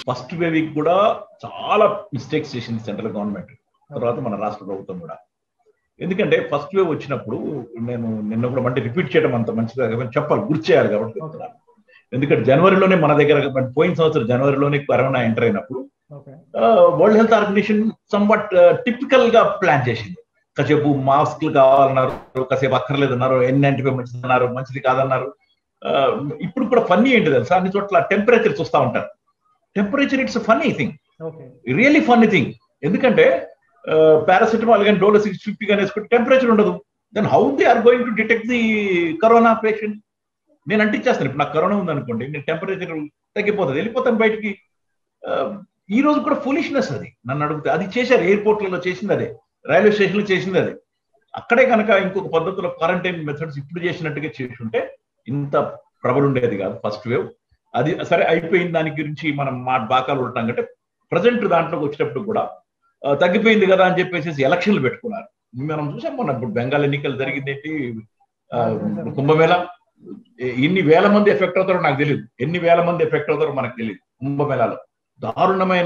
First wave కూడా చాలా mistakes చేసింది సెంట్రల్ గవర్నమెంట్ తర్వాత మన రాష్ట్ర ప్రభుత్వం కూడా ఎందుకంటే ఫస్ట్ వేవ్ వచ్చినప్పుడు నేను నిన్న కూడా అంటే రిపీట్ చేయడం అంత మంచిది కాబట్టి చెప్పాలి గుర్తు చేయాలి కాబట్టి చెప్తున్నాను. ఎందుకంటే జనవరిలోనే మన దగ్గర పోయిన సంవత్సరం జనవరిలోనే కరోనా ఎంటర్ అయినప్పుడు ఓకే వరల్డ్ హెల్త్ ఆర్గనైజేషన్ సంబట్ టిపికల్ గా ప్లాన్ చేసింది కాసేపు మాస్క్లు కావాలన్నారు కాసేపు అక్కర్లేదన్నారు ఎన్ నైన్టీ ఫైవ్ మంచిది అన్నారు మంచిది కాదన్నారు ఆ, ఇప్పుడు కూడా ఫన్నీ ఏంటి తెలుసా అన్ని చోట్ల టెంపరేచర్ చూస్తా ఉంటారు temperature it's funny thing okay really funny thing ఎందుకంటే పారాసిటమాల్ కానీ డోలో సిక్స్ ఫిఫ్టీ కానీ వేసుకుంటే టెంపరేచర్ ఉండదు then how they are going to detect the corona patient నేను అంటించేస్తాను ఇప్పుడు నాకు కరోనా ఉందనుకోండి నేను టెంపరేచర్ తగ్గిపోతుంది వెళ్ళిపోతాను బయటికి ఆ, ఈ రోజు కూడా ఫులిష్నెస్ అది నన్ను అడిగితే అది చేశారు ఎయిర్పోర్ట్లలో చేసింది అదే రైల్వే స్టేషన్లో చేసింది అదే అక్కడే కనుక ఇంకొక పద్ధతిలో క్వారంటైన్ మెథడ్స్ ఇప్పుడు చేసినట్టుగా చేసి ఉంటే ఇంత ప్రబలు ఉండేది కాదు ఫస్ట్ వేవ్ అది సరే అయిపోయింది దాని గురించి మనం మా బాకాలు ఉంటాం అంటే ప్రజెంట్ దాంట్లోకి వచ్చినప్పుడు కూడా ఆ, తగ్గిపోయింది కదా అని చెప్పేసి ఎలక్షన్లు పెట్టుకున్నారు మనం చూసాం మొన్న ఇప్పుడు బెంగాల్ ఎన్నికలు జరిగింది ఏంటి ఆ, కుంభమేళ ఎ- ఎన్ని వేల మంది ఎఫెక్ట్ అవుతారో నాకు తెలియదు ఎన్ని వేల మంది ఎఫెక్ట్ అవుతారో మనకు తెలియదు కుంభమేళాలో దారుణమైన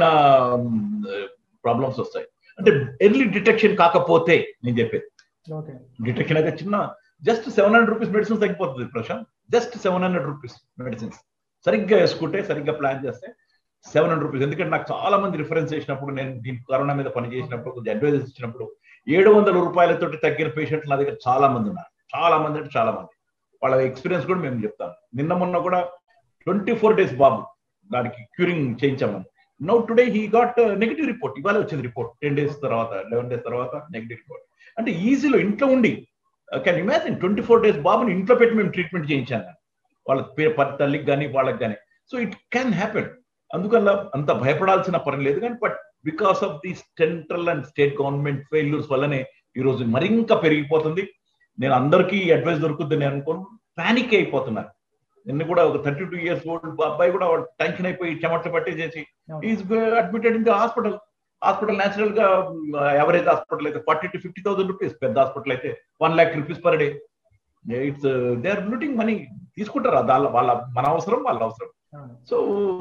ప్రాబ్లమ్స్ వస్తాయి అంటే ఎర్లీ డిటెక్షన్ కాకపోతే నేను చెప్పేది ఓకే డిటెక్షన్ అయితే చిన్న just seven hundred rupees medicines తగ్గిపోతుంది Prashant just seven hundred rupees medicines సరిగ్గా వేసుకుంటే సరిగ్గా ప్లాన్ చేస్తే సెవెన్ హండ్రెడ్ రూపీస్ ఎందుకంటే నాకు చాలా మంది రిఫరెన్స్ చేసినప్పుడు నేను దీని కరోనా మీద పని చేసినప్పుడు కొంచెం అడ్వైజెస్ ఇచ్చినప్పుడు ఏడు వందల రూపాయలతోటి తగ్గిన పేషెంట్లు నా దగ్గర చాలా మంది ఉన్నారు చాలా మంది అంటే చాలా మంది వాళ్ళ ఎక్స్పీరియన్స్ కూడా మేము చెప్తాం నిన్న మొన్న కూడా ట్వంటీ ఫోర్ డేస్ బాబు దానికి క్యూరింగ్ చేయించామని now today he got negative report ఇవాళ వచ్చింది రిపోర్ట్ టెన్ డేస్ తర్వాత లెవెన్ డేస్ తర్వాత నెగిటివ్ రిపోర్ట్ అంటే ఈజీలో ఇంట్లో ఉండి can imagine twenty four days బాబుని ఇంట్లో పెట్టి మేము ట్రీట్మెంట్ చేయించాను నేను. వాళ్ళ పే- ప- తల్లికి కానీ వాళ్ళకి కానీ సో ఇట్ క్యాన్ హ్యాపెన్ అందుకల్ల అంత భయపడాల్సిన పని లేదు కానీ but because of the central and state government failures వల్లనే ఈ రోజు మరింక పెరిగిపోతుంది నేను అందరికీ అడ్వైస్ దొరుకుతుంది నేను అనుకోను ప్యానిక్ అయిపోతున్నారు నిన్న కూడా ఒక థర్టీ టూ ఇయర్స్ ఓల్డ్ అబ్బాయి కూడా టెన్షన్ అయిపోయి చెమట్లు పట్టేసేసి is admitted in the hospital hospital natural గా ఎవరేజ్ హాస్పిటల్ అయితే forty to fifty thousand rupees పెద్ద హాస్పిటల్ అయితే one lakh rupees per day it's they are looting money తీసుకుంటారు దాని వాళ్ళ మన అవసరం వాళ్ళ అవసరం సో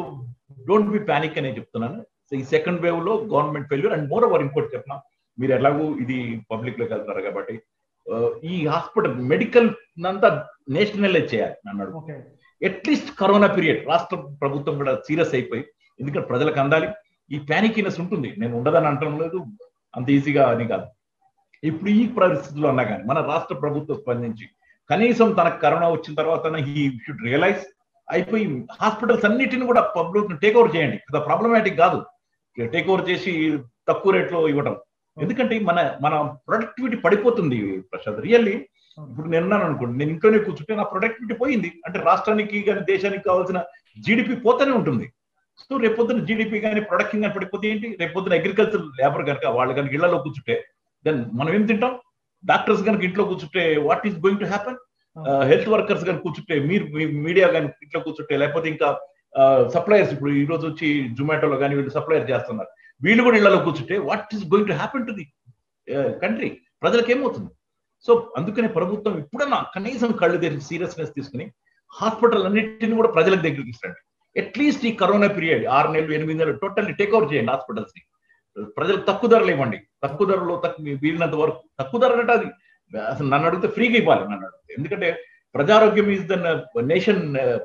డోంట్ బి ప్యానిక్ అనే చెప్తున్నాను సో ఈ సెకండ్ వేవ్ లో government failure and moreover ఇంకోటి చెప్పిన మీరు ఎలాగూ ఇది పబ్లిక్ లోకి వెళ్తారు కాబట్టి ఆ, ఈ హాస్పిటల్ మెడికల్ అంతా నేషనలైజ్ చేయాలి అన్నాడు ఓకే అట్లీస్ట్ కరోనా పీరియడ్ రాష్ట్ర ప్రభుత్వం కూడా సీరియస్ అయిపోయి ఎందుకంటే ప్రజలకు అందాలి ఈ ప్యానిక్నెస్ ఉంటుంది నేను ఉండదని అంటడం లేదు అంత ఈజీగా అని కాదు ఇప్పుడు ఈ పరిస్థితుల్లో అన్నా కానీ మన రాష్ట్ర ప్రభుత్వం స్పందించి కనీసం తనకు కరోనా వచ్చిన తర్వాత హీ షుడ్ రియలైజ్ అయిపోయి హాస్పిటల్స్ అన్నిటిని కూడా పబ్లిక్ టేక్ ఓవర్ చేయండి కదా ప్రాబ్లమాటిక్ కాదు టేక్ ఓవర్ చేసి తక్కువ రేట్లో ఇవ్వడం ఎందుకంటే మన మన ప్రొడక్టివిటీ పడిపోతుంది ప్రసాద్ రియల్లీ ఇప్పుడు నేను ఉన్నాను అనుకోండి నేను ఇంట్లోనే కూర్చుంటే నా ప్రొడక్టివిటీ పోయింది అంటే రాష్ట్రానికి కానీ దేశానికి కావాల్సిన జీడిపి పోతూనే ఉంటుంది సో రేపొద్దున జీడిపి కానీ ప్రొడక్షన్ కానీ పడిపోతే ఏంటి రేపొద్దున అగ్రికల్చర్ లేబర్ కనుక వాళ్ళు కనుక ఇళ్లలో కూర్చుంటే దెన్ మనం ఏం తింటాం డాక్టర్స్ కనుక ఇంట్లో కూర్చుంటే what is going to happen health workers కానీ కూర్చుంటే మీరు మీడియా కానీ ఇంట్లో కూర్చుంటే లేకపోతే ఇంకా సప్లయర్స్ ఇప్పుడు ఈ రోజు వచ్చి జొమాటోలో కానీ వీళ్ళు సప్లయర్ చేస్తున్నారు వీళ్ళు కూడా ఇళ్లలో కూర్చుంటే what is going to happen to the country ప్రజలకు ఏమవుతుంది సో అందుకనే ప్రభుత్వం ఇప్పుడన్నా కనీసం కళ్ళు తెరిచి సీరియస్నెస్ తీసుకుని హాస్పిటల్ అన్నింటిని కూడా ప్రజలకు దగ్గరికి ఇస్తాండి అట్లీస్ట్ ఈ కరోనా పీరియడ్ ఆరు నెలలు ఎనిమిది నెలలు టోటల్లీ టేక్ ఓవర్ చేయండి హాస్పిటల్స్ ని ప్రజలకు తక్కువ ధరలు ఇవ్వండి తక్కువ ధరలో తక్కువ వీలినంత వరకు తక్కువ ధర అంటే అది అసలు నన్ను అడిగితే ఫ్రీగా ఇవ్వాలి నన్ను అడిగితే ఎందుకంటే ప్రజారోగ్యం ఈజ్ ద నేషన్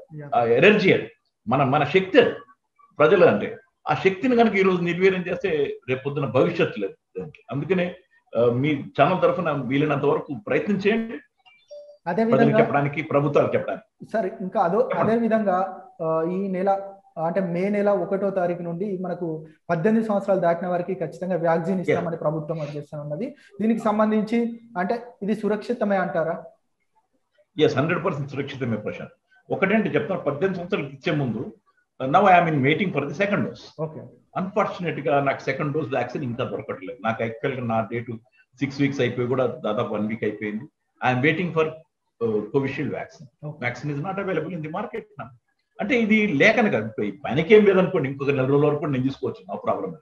ఎనర్జీ అది మన మన శక్తి అది ప్రజలు అంటే ఆ శక్తిని కనుక ఈ రోజు నిర్వీర్యం చేస్తే రేపొద్దున భవిష్యత్తు లేదు దానికి. అందుకనే ఆ, మీ ఛానల్ తరఫున వీలైనంత వరకు ప్రయత్నం చేయండి అదే ప్రజలకు విధంగా చెప్పడానికి ప్రభుత్వాలు చెప్పడానికి సార్ ఇంకా అదో అదే విధంగా ఆ, ఈ నెల అంటే మే నెల ఒకటో తారీఖు నుండి మనకు పద్దెనిమిది సంవత్సరాలు దాటిన వారికి ఖచ్చితంగా వ్యాక్సిన్ ఇస్తామని ప్రభుత్వం వచ్చేస్తా ఉన్నది దీనికి సంబంధించి అంటే ఇది సురక్షితమే అంటారా ఎస్ హండ్రెడ్ పర్సెంట్ సురక్షితమే ప్రశాంత్ ఒకటంటే చెప్తాను పద్దెనిమిది సంవత్సరాలకు ఇచ్చే ముందు now I'm in waiting for the second dose okay unfortunate గా నాకు సెకండ్ డోస్ వ్యాక్సిన్ ఇంకా దొరకట్లేదు నాకు యాక్చువల్ గా నా డేట్ సిక్స్ వీక్స్ అయిపోయి కూడా దాదాపు వన్ వీక్ అయిపోయింది I'm waiting for Covishield vaccine vaccine is not available in the market అంటే ఇది లేకని కాదు ఇప్పుడు ఈ పనికి ఏం లేదనుకోండి ఇంకొక నెల రోజుల వరకు నేను తీసుకోవచ్చు నో ప్రాబ్లం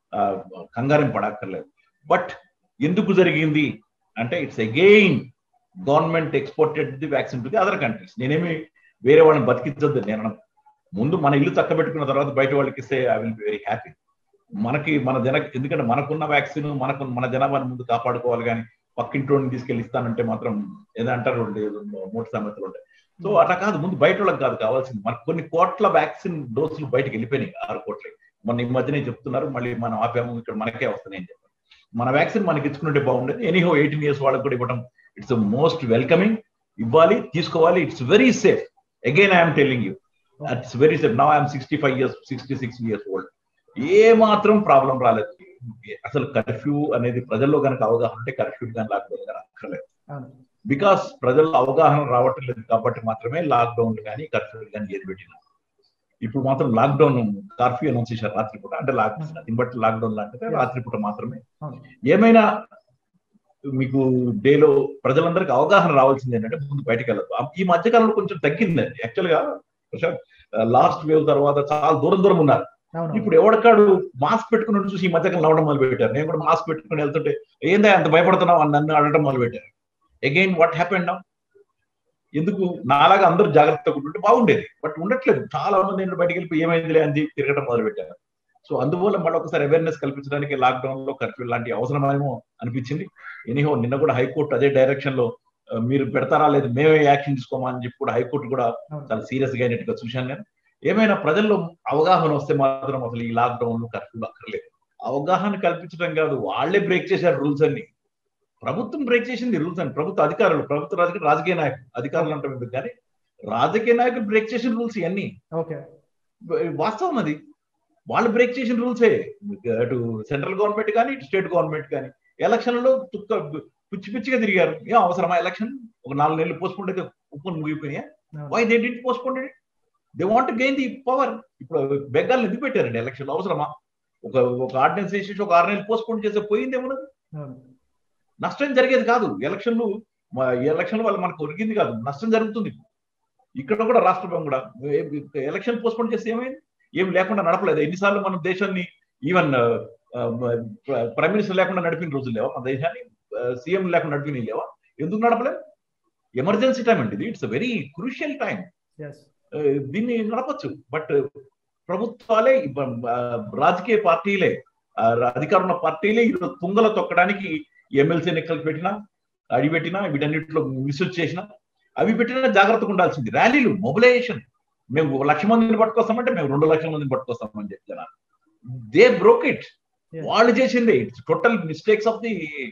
కంగారం పడక్కర్లేదు బట్ ఎందుకు జరిగింది అంటే it's again government exported the vaccine to the other countries నేనేమి వేరే వాళ్ళని బతికించొద్దు నేను అనను. ముందు మన ఇల్లు చక్కబెట్టుకున్న తర్వాత బయట వాళ్ళకి ఇస్తే I will be very happy మనకి మన జన ఎందుకంటే మనకున్న వ్యాక్సిన్ మనకు మన జనాభాని ముందు కాపాడుకోవాలి కానీ పక్కింటోని తీసుకెళ్ళి ఇస్తానంటే మాత్రం ఏదో అంటారు మూడు సమస్యలు ఉంటాయి సో అట్లా కాదు ముందు బయట వాళ్ళకి కాదు కావాల్సింది మనకు కొన్ని కోట్ల వ్యాక్సిన్ డోసులు బయటకు వెళ్ళిపోయినాయి ఆరు కోట్లే మొన్న ఈ మధ్యనే చెప్తున్నారు మళ్ళీ మనం ఆపాము ఇక్కడ మనకే వస్తున్నాయి అని చెప్పారు మన వ్యాక్సిన్ మనకి ఇచ్చుకుంటే బాగుండేది ఎనీహో ఎయిటీన్ ఇయర్స్ వాళ్ళకి కూడా ఇవ్వడం ఇట్స్ మోస్ట్ వెల్కమింగ్ ఇవ్వాలి తీసుకోవాలి it's very safe again I'm telling you it's very safe now I'm sixty five years sixty six years old ఏ మాత్రం ప్రాబ్లం రాలేదు అసలు కర్ఫ్యూ అనేది ప్రజల్లో కనుక అవగాహన ఉంటే కర్ఫ్యూ కానీ లాక్డౌన్ కానీ అక్కర్లేదు బికాస్ ప్రజల్లో అవగాహన రావటం లేదు కాబట్టి మాత్రమే లాక్డౌన్ కానీ కర్ఫ్యూ కానీ ఏది పెట్టినా ఇప్పుడు మాత్రం లాక్డౌన్ కర్ఫ్యూ అనౌన్స్ చేశారు రాత్రిపూట అంటే లాక్డౌన్ బట్టి లాక్డౌన్ లాంటిది రాత్రిపూట మాత్రమే ఏమైనా మీకు డేలో ప్రజలందరికీ అవగాహన రావాల్సింది ఏంటంటే ముందు బయటకు వెళ్ళదు ఈ మధ్యకాలంలో కొంచెం తగ్గిందండి యాక్చువల్ గా లాస్ట్ వేవ్ తర్వాత చాలా దూరం దూరం ఉన్నారు ఇప్పుడు ఎవడకాడు మాస్క్ పెట్టుకుని చూసి ఈ మధ్యకాలం నవ్వడం మొదలు పెట్టారు నేను కూడా మాస్క్ పెట్టుకుని వెళ్తుంటే ఏందా అంత భయపడుతున్నావు అని నన్ను అడగడం మొదలు పెట్టారు అగైన్ వాట్ హ్యాపెండ్ నౌ ఎందుకు నాలాగా అందరూ జాగ్రత్తగా ఉంటుంటే బాగుండేది బట్ ఉండట్లేదు చాలా మంది ఏంటో బయటకు వెళ్ళిపోయి ఏమైందిలే అని తిరగడం మొదలు పెట్టారు సో అందువల్ల మళ్ళీ ఒకసారి అవేర్నెస్ కల్పించడానికి లాక్డౌన్ లో కర్ఫ్యూ లాంటి అవసరమేమో అనిపించింది ఎనీహో నిన్న కూడా హైకోర్టు అదే డైరెక్షన్ లో మీరు పెడతారా లేదు మేమే యాక్షన్ తీసుకోమా అని చెప్పి కూడా హైకోర్టు కూడా చాలా సీరియస్ గా అయినట్టుగా చూశాను నేను ఏమైనా ప్రజల్లో అవగాహన వస్తే మాత్రం అసలు ఈ లాక్డౌన్ కర్ఫ్యూ అక్కర్లేదు అవగాహన కల్పించడం కాదు వాళ్లే బ్రేక్ చేశారు రూల్స్ అన్ని ప్రభుత్వం బ్రేక్ చేసింది రూల్స్ అని ప్రభుత్వ అధికారులు ప్రభుత్వ రాజకీయ రాజకీయ నాయకులు అధికారులు అంటే ఎందుకు కానీ రాజకీయ నాయకులు బ్రేక్ చేసిన రూల్స్ ఇవన్నీ వాస్తవం అది వాళ్ళు బ్రేక్ చేసిన రూల్సే అటు సెంట్రల్ గవర్నమెంట్ కానీ ఇటు స్టేట్ గవర్నమెంట్ కానీ ఎలక్షన్లో తుక్క పిచ్చి పిచ్చిగా తిరిగారు ఏం అవసరమా ఎలక్షన్ ఒక నాలుగు నెలలు పోస్ట్పోన్ అయితే ఒప్పుకొని ముగిపోయినాయా why they didn't postpone they want gain the power ఇప్పుడు బెగ్గాలు ఎందుకు పెట్టారండి ఎలక్షన్ అవసరమా ఒక ఒక ఆర్డినెన్స్ వేసేసి ఒక ఆరు నెలలు పోస్ట్పోన్ చేస్తే పోయింది ఏమన్నది నష్టం జరిగేది కాదు ఎలక్షన్లు ఎలక్షన్ వల్ల మనకు ఒరిగింది కాదు నష్టం జరుగుతుంది ఇక్కడ కూడా రాష్ట్రం కూడా ఎలక్షన్ పోస్ట్పోన్ చేస్తే ఏమైంది ఏం లేకుండా నడపలేదు ఎన్నిసార్లు మనం దేశాన్ని ఈవెన్ ప్రైమ్ మినిస్టర్ లేకుండా నడిపిన రోజులు లేవా మన దేశాన్ని సీఎం లేకుండా నడిపిన లేవా ఎందుకు నడపలేదు ఎమర్జెన్సీ టైం అండి ఇది ఇట్స్ వెరీ క్రూషియల్ టైం దీన్ని నడపచ్చు బట్ ప్రభుత్వాలే రాజకీయ పార్టీలే అధికారుల పార్టీలే ఈరోజు తుంగల తొక్కడానికి ఎమ్మెల్సీ ఎన్నికలు పెట్టినా అడి పెట్టినా వీటన్నిటిలో మిస్యూజ్ చేసినా అవి పెట్టినా జాగ్రత్తగా ఉండాల్సింది ర్యాలీలు మొబిలైజేషన్ మేము లక్ష మందిని పట్టుకొస్తామంటే మేము రెండు లక్షల మందిని పట్టుకొస్తామని చెప్తున్నారు దే బ్రోక్ ఇట్ వాళ్ళు చేసింది it's total mistakes of the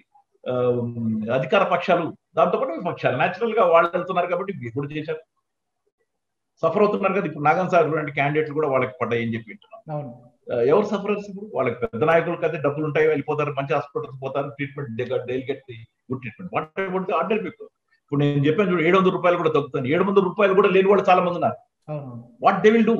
అధికార పక్షాలు దాంతో పాటు విపక్షాలు న్యాచురల్ గా వాళ్ళు వెళ్తున్నారు కాబట్టి కూడా చేశారు సఫర్ అవుతున్నారు కదా ఇప్పుడు నాగన్ సార్ లాంటి క్యాండిడేట్లు కూడా వాళ్ళకి పడ్డాయని చెప్పి వింటున్నాం ఎవరు సఫరర్స్ ఇప్పుడు వాళ్ళకి పెద్ద నాయకులకు అయితే డబ్బులు ఉంటాయి వెళ్ళిపోతారు మంచి హాస్పిటల్స్ పోతారు treatment daily get good treatment what about other people ఇప్పుడు నేను చెప్పాను చూడు ఏడు వందల రూపాయలు కూడా తగ్గుతాను ఏడు వందల రూపాయలు కూడా లేని వాళ్ళు చాలా మంది ఉన్నారు what they will do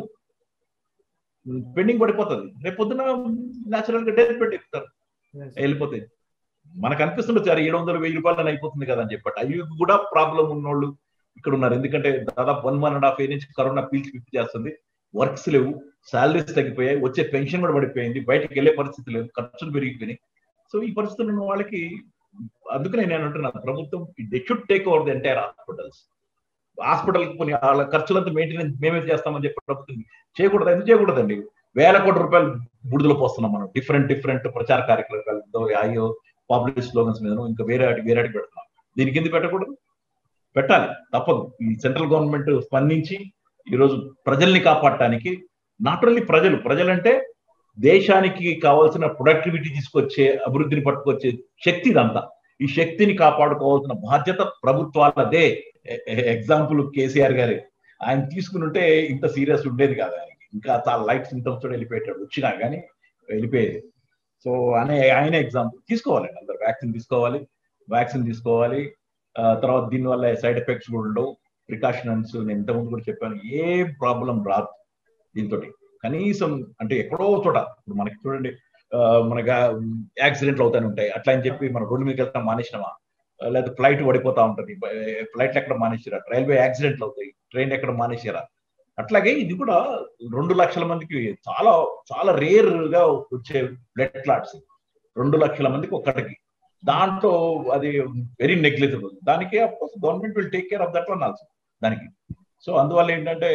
pending పడిపోతుంది రేపు పొద్దున న్యాచురల్ గా డెత్ పెట్టి ఎక్కుతారు వెళ్ళిపోతాయి మనకు అనిపిస్తుండొచ్చు అరే ఏడు వందల వెయ్యి రూపాయలు అయిపోతుంది కదా అని చెప్పి అవి కూడా ప్రాబ్లం ఉన్నోళ్ళు ఇక్కడ ఉన్నారు ఎందుకంటే దాదాపు one one and half year నుంచి కరోనా పీల్చి పిప్పి చేస్తుంది వర్క్స్ లేవు శాలరీస్ తగ్గిపోయాయి వచ్చే పెన్షన్ కూడా పడిపోయింది బయటకు వెళ్ళే పరిస్థితి లేదు ఖర్చులు పెరిగిపోయినాయి సో ఈ పరిస్థితులు ఉన్న వాళ్ళకి అందుకనే నేను అంటున్నాను ప్రభుత్వం they should take over the entire hospitals hospital కొన్ని వాళ్ళ ఖర్చులంతా మెయింటెనెన్స్ మేమే చేస్తామని చెప్పి ప్రభుత్వం చేయకూడదు ఎందుకు చేయకూడదండి వేల కోట్ల రూపాయలు బుడిదలు పోస్తున్నాం మనం డిఫరెంట్ డిఫరెంట్ ప్రచార కార్యక్రమాలతో అయ్యో పబ్లిక్ స్లోగన్స్ మీద ఇంకా వేరే వేరే పెడుతున్నాం దీనికి ఎందుకు పెట్టకూడదు పెట్టాలి తప్పదు ఈ సెంట్రల్ గవర్నమెంట్ స్పందించి ఈరోజు ప్రజల్ని కాపాడటానికి నాట్ ఓన్లీ ప్రజలు ప్రజలంటే దేశానికి కావాల్సిన ప్రొడక్టివిటీ తీసుకొచ్చే అభివృద్ధిని పట్టుకొచ్చే శక్తి ఇదంతా ఈ శక్తిని కాపాడుకోవాల్సిన బాధ్యత ప్రభుత్వాలదే ఎగ్జాంపుల్ కేసీఆర్ గారి ఆయన తీసుకుని ఉంటే ఇంత సీరియస్ ఉండేది కాదు ఆయనకి ఇంకా చాలా లైట్ సింటమ్స్ తోటి వెళ్ళిపోయాడు వచ్చినా కానీ వెళ్ళిపోయేది సో అనే ఆయన ఎగ్జాంపుల్ తీసుకోవాలండి అందరు వ్యాక్సిన్ తీసుకోవాలి వ్యాక్సిన్ తీసుకోవాలి తర్వాత దీనివల్ల సైడ్ ఎఫెక్ట్స్ కూడా ఉండవు ప్రికాషన్స్ నేను ఇంతకుముందు కూడా చెప్పాను ఏ ప్రాబ్లం రాదు దీంతో కనీసం అంటే ఎక్కడో చోట ఇప్పుడు మనకి చూడండి మనకి యాక్సిడెంట్లు అవుతానే ఉంటాయి అట్లా అని చెప్పి మన రోడ్డు మీదకి వెళ్తాం మానేసినామా లేదా ఫ్లైట్ పడిపోతా ఉంటుంది ఫ్లైట్లు ఎక్కడ మానేసారా రైల్వే యాక్సిడెంట్లు అవుతాయి ట్రైన్ ఎక్కడ మానేసారా అట్లాగే ఇది కూడా రెండు లక్షల మందికి చాలా చాలా రేర్ గా వచ్చే బ్లడ్ క్లాట్స్ రెండు లక్షల మందికి ఒక్కటికి దాంట్లో అది వెరీ నెగ్లిజిబుల్ దానికి of course government will take care of that one also దానికి సో అందువల్ల ఏంటంటే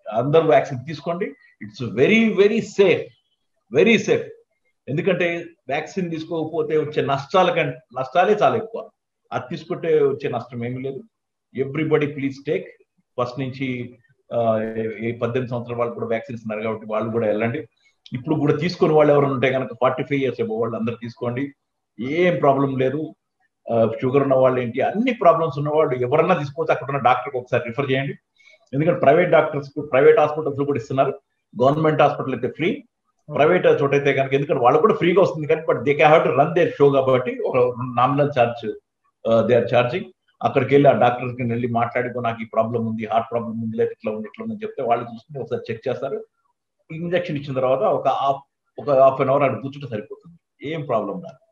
అందరూ వ్యాక్సిన్ తీసుకోండి it's very very safe very safe ఎందుకంటే వ్యాక్సిన్ తీసుకోకపోతే వచ్చే నష్టాల కంటే నష్టాలే చాలా ఎక్కువ అది తీసుకుంటే వచ్చే నష్టం ఏమీ లేదు ఎవ్రీబడి ప్లీజ్ టేక్ ఫస్ట్ నుంచి ఏ పద్దెనిమిది సంవత్సరాల వాళ్ళు కూడా వ్యాక్సిన్స్ ఉన్నారు కాబట్టి వాళ్ళు కూడా వెళ్ళండి ఇప్పుడు కూడా తీసుకుని వాళ్ళు ఎవరైనా ఉంటే కనుక ఫార్టీ ఫైవ్ ఇయర్స్ ఏమో వాళ్ళు అందరు తీసుకోండి ఏం ప్రాబ్లం లేదు షుగర్ ఉన్న వాళ్ళు ఏంటి అన్ని ప్రాబ్లమ్స్ ఉన్నవాళ్ళు ఎవరన్నా తీసుకోవచ్చు అక్కడ ఉన్న డాక్టర్కి ఒకసారి రిఫర్ చేయండి ఎందుకంటే ప్రైవేట్ డాక్టర్స్ ప్రైవేట్ హాస్పిటల్స్ కూడా ఇస్తున్నారు గవర్నమెంట్ హాస్పిటల్ అయితే ఫ్రీ ప్రైవేట్ చోట అయితే కనుక ఎందుకంటే వాళ్ళు కూడా ఫ్రీగా వస్తుంది కానీ బట్ దే కే have to run their show కాబట్టి ఒక nominal charge they are charging అక్కడికి వెళ్ళి ఆ డాక్టర్కి వెళ్ళి మాట్లాడుకో నాకు ఈ ప్రాబ్లం ఉంది హార్ట్ ప్రాబ్లం ఉంది లేదా ఇట్లా ఉంది ఇట్లా ఉందని చెప్తే వాళ్ళు చూసుకుని ఒకసారి చెక్ చేస్తారు ఇంజక్షన్ ఇచ్చిన తర్వాత ఒక ఒక హాఫ్ అన్ అవర్ అక్కడ కూర్చుంటే సరిపోతుంది ఏం ప్రాబ్లం కాదు